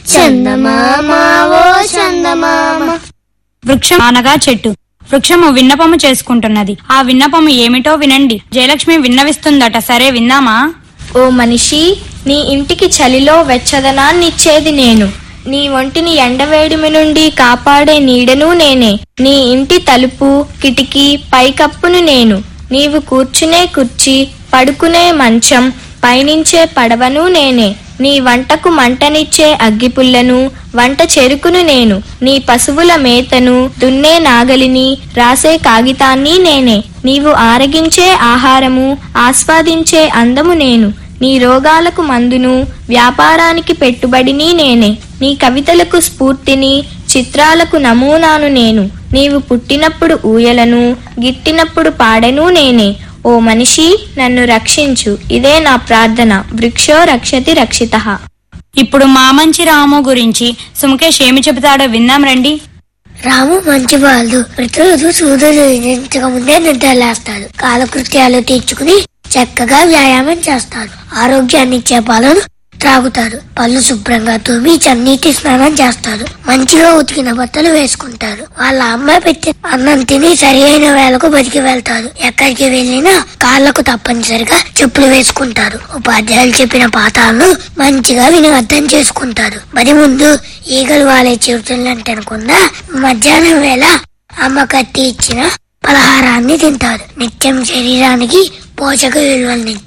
చందమామ ఓ చందమామ వృక్షం అనగా చెట్టు వృక్షము విన్నపము చేసుకుంటున్నది ఆ విన్నపము ఏమిటో వినండి జయలక్ష్మి విన్నవిస్తుందట సరే విందామా ఓ మనిషి నీ ఇంటికి చలిలో వెచ్చదనాన్నిచ్చేది నేను నీ ఒంటిని ఎండవేడిమి నుండి కాపాడే నీడను నేనే నీ ఇంటి తలుపు కిటికీ పైకప్పును నేను నీవు కూర్చునే కుర్చీ పడుకునే మంచం పయనించే పడవను నేనే నీ వంటకు మంటనిచ్చే అగ్గిపుల్లను వంట చెరుకును నేను నీ పశువుల మేతను దున్నే నాగలిని రాసే కాగితాన్ని నేనే నీవు ఆరగించే ఆహారము ఆస్వాదించే అందము నేను నీ రోగాలకు మందును వ్యాపారానికి పెట్టుబడిని నేనే నీ కవితలకు స్ఫూర్తిని చిత్రాలకు నమూనాను నేను నీవు పుట్టినప్పుడు ఊయలను గిట్టినప్పుడు పాడెను నేనే ఓ మనిషి నన్ను రక్షించు ఇదే నా ప్రార్థన వృక్షో రక్షతి రక్షిత ఇప్పుడు మామంచి రాము గురించి సుమకేష్ ఏమి చెబుతాడో విందాం రండి రాము మంచివాళ్ళు ప్రతిరోజు సూర్యుడు ఉదయించక ముందే నిద్రలేస్తాడు కాలకృత్యాలు తీర్చుకుని చక్కగా వ్యాయామం చేస్తాడు ఆరోగ్యాన్ని ఇచ్చే పాలను త్రాగుతాడు పళ్ళు శుభ్రంగా తోమి చన్నీటి స్నానం చేస్తాడు మంచిగా ఉతికిన బట్టలు వేసుకుంటారు వాళ్ళ అమ్మ పెట్టి అన్నం తిని సరి అయిన వేళకు బతికి వెళ్తారు ఎక్కడికి వెళ్ళినా కాళ్ళకు తప్పనిసరిగా చెప్పులు వేసుకుంటారు ఉపాధ్యాయులు చెప్పిన పాఠాలను మంచిగా విని అర్థం చేసుకుంటారు మరి ముందు ఈగలు వాలే చిరుతిళ్ళంటే అనుకున్నా మధ్యాహ్నం వేళ అమ్మ కట్టి ఇచ్చిన పలహారాన్ని తింటారు నిత్యం శరీరానికి పోషక విలువల్ని